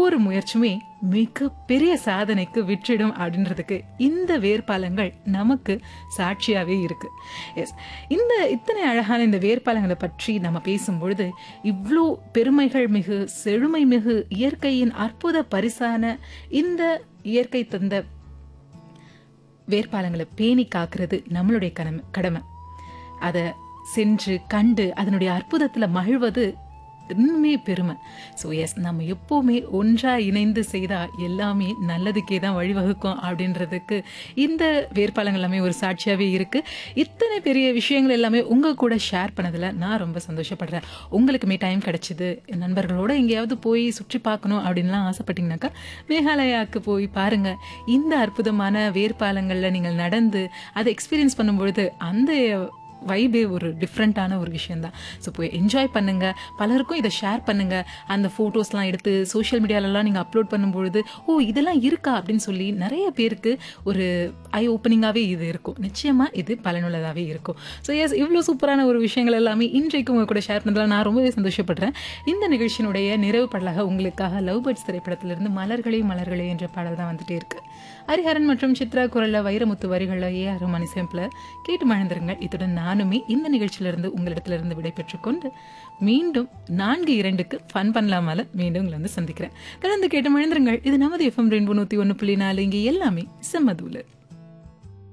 ஒவ்வொரு முயற்சியுமே மிக பெரிய சாதனைக்கு விற்றிடும் அப்படின்றதுக்கு இந்த வேர்பாலங்கள் நமக்கு சாட்சியாவே இருக்கு எஸ் இந்த இத்தனை அழகான இந்த வேர்பாலங்களை பற்றி நம்ம பேசும்பொழுது இவ்வளோ பெருமைகள் மிகு செழுமை மிகு இயற்கையின் அற்புத பரிசான இந்த இயற்கை தந்த வேர்பாலங்களை பேணி காக்கிறது நம்மளுடைய கடமை கடமை அதை சென்று கண்டு அதனுடைய அற்புதத்துல மகிழ்வது இன்னுமே பெருமை ஸோ எஸ் நம்ம எப்போவுமே ஒன்றா இணைந்து செய்தா எல்லாமே நல்லதுக்கே தான் வழிவகுக்கும் அப்படின்றதுக்கு இந்த வேட்பாளங்கள் எல்லாமே ஒரு சாட்சியாகவே இருக்கு இத்தனை பெரிய விஷயங்கள் எல்லாமே உங்க கூட ஷேர் பண்ணதில் நான் ரொம்ப சந்தோஷப்படுறேன் உங்களுக்குமே டைம் கிடைச்சிது நண்பர்களோட எங்கேயாவது போய் சுற்றி பார்க்கணும் அப்படின்லாம் ஆசைப்பட்டீங்கன்னாக்கா மேகாலயாவுக்கு போய் பாருங்க இந்த அற்புதமான வேர்பாலங்களில் நீங்கள் நடந்து அதை எக்ஸ்பீரியன்ஸ் பண்ணும்பொழுது அந்த வைபே ஒரு டிஃப்ரெண்ட்டான ஒரு விஷயந்தான் ஸோ போய் என்ஜாய் பண்ணுங்க பலருக்கும் இதை ஷேர் பண்ணுங்க அந்த ஃபோட்டோஸ்லாம் எடுத்து சோஷியல் மீடியாலலாம் நீங்கள் அப்லோட் பண்ணும்பொழுது ஓ இதெல்லாம் இருக்கா அப்படின்னு சொல்லி நிறைய பேருக்கு ஒரு ஐ ஓப்பனிங்காகவே இது இருக்கும் நிச்சயமாக இது பலனுள்ளதாகவே இருக்கும் ஸோ எஸ் இவ்வளோ சூப்பரான ஒரு விஷயங்கள் எல்லாமே இன்றைக்கு உங்க கூட ஷேர் பண்ணதில் நான் ரொம்பவே சந்தோஷப்படுறேன் இந்த நிகழ்ச்சியினுடைய நிறைவு பாடலாக உங்களுக்காக லவ் பேர்ட்ஸ் திரைப்படத்திலிருந்து மலர்களே மலர்களே என்ற பாடல் தான் வந்துட்டே இருக்கு ஹரிஹரன் மற்றும் சித்ரா குரல்ல வைரமுத்து வரிகளில் ஏ ஆர் மணி சேம்பில் கேட்டு மழந்துருங்கள் இத்துடன் நானுமே இந்த நிகழ்ச்சியிலிருந்து உங்களிடத்திலிருந்து விடைபெற்றுக் கொண்டு மீண்டும் நான்கு இரண்டுக்கு ஃபன் பண்ணலாமால மீண்டும் உங்களை வந்து சந்திக்கிறேன் தொடர்ந்து கேட்டு மழந்துருங்கள் இது நமது எஃப்எம் ரெண்டு நூற்றி ஒன்று புள்ளி நாலு இங்கே எல்லாமே செம்மதூலு